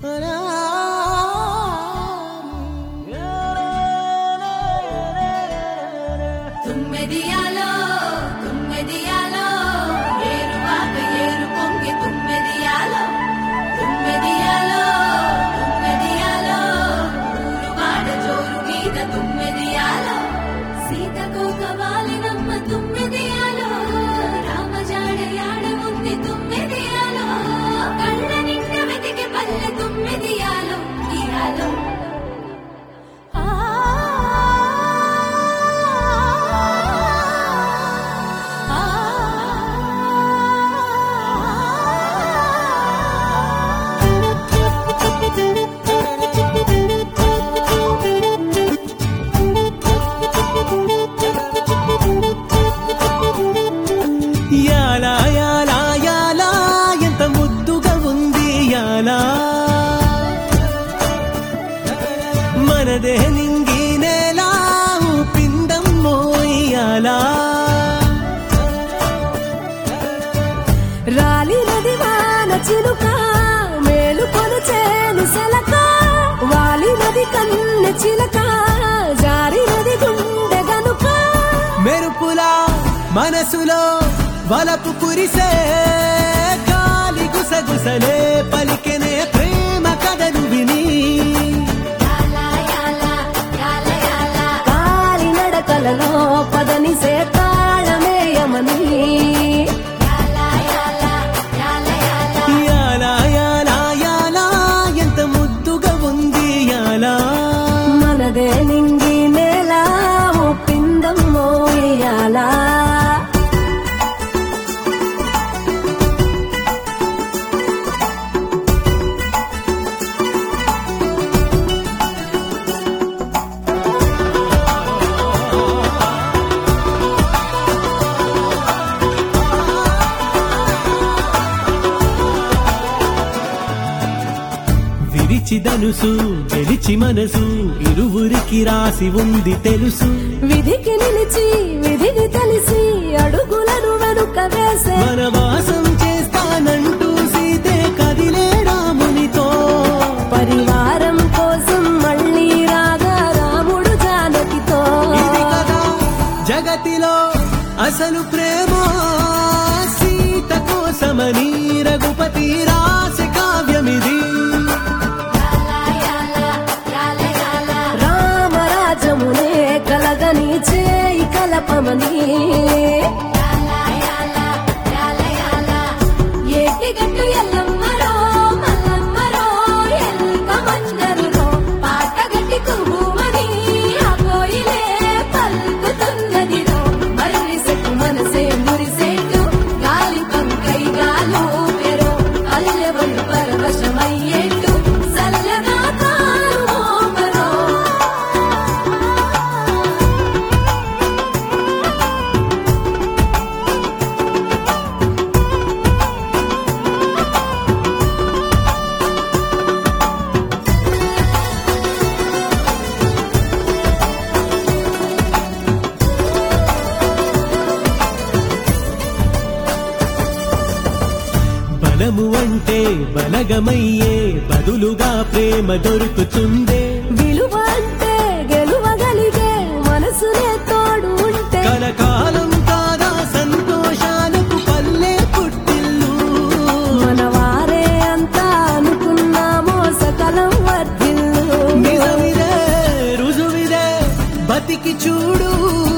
తుమ్మెదియాలో తుమ్మెదియాలో ఏరువాక ఏరు పొంగి తుమ్మెదియాలో తుమ్మెదియాలో తుమ్మెదియాలో ఊరువాడ జోరు మీద తుమ్మెదియాలో సీతకోక వాలినమ్మ తుమ్మెదియాలో రామజాడయాడ ఉంది తుమ్మెదియాలో కళ్ళ నిండా వెతికి పల్లె తుమ్మెదియాలో ఇయాలో యాలా యాలా యాలా ఎంత ముద్దుగా ఉంది యాలా మనదే నింగి నేలా పిందం మోయాలా రాలి నది వాన చిలుక మేలు కొలుచేను సెలక వాలి నది కన్నె చిలక జారి నది గుండె గనుక మెరుపులా మనసులో వలపు కురిసే గాలి గుసగుసలే పలికెనే ప్రేమ కథను విని కాలి నడకలలో పదనిసే తాళమేయమని యాలా యాలా యాలా ఎంత ముద్దుగా ఉంది యాలా మనదే నింగి నేల పిందం మోయాలా విరిచి ధనుసు గెలిచి మనసు ఇరువురికి రాసి ఉంది తెలుసు విధికి నిలిచి విధిని తెలిసి అడుగులను వెనుక వేసే వనవాసం చేస్తానంటూ సీతే కదిలే రామునితో పరివారం కోసం మళ్ళీ రాగా రాముడు జానకితో ఇది కదా జగతిలో అసలు ప్రేమ సీత కోసమని రఘుపతి రాసి కావ్యమిది రామరాజమునే కలగని చేయి కలపమని ఏటిగట్టు ఎల్లమ్మరో మల్లమ్మరో ఎల్క మందరురో పాటగట్టి కుహుమని ఆ కోయిలే పలుకుతున్నదిరో మర్రి సెట్టు మనసే మురిసేటు గాలి పంకై గాలు పెరో అల్లెవలు పరవశమయ్యేట్టు సల్లగా తాను మోమరో బలము అంటే బలగమయ్యే బదులుగా ప్రేమ దొరుకుతుందే విలువ అంటే గెలువగలిగే మనసునే తోడు ఉంటే కలకాలం కాదా సంతోషాలకు పల్లె పుట్టిల్లు మన వారే అంతా అనుకున్నామో సకలం వర్ధిల్లు నిజమిదే రుజువిదే బతికి చూడు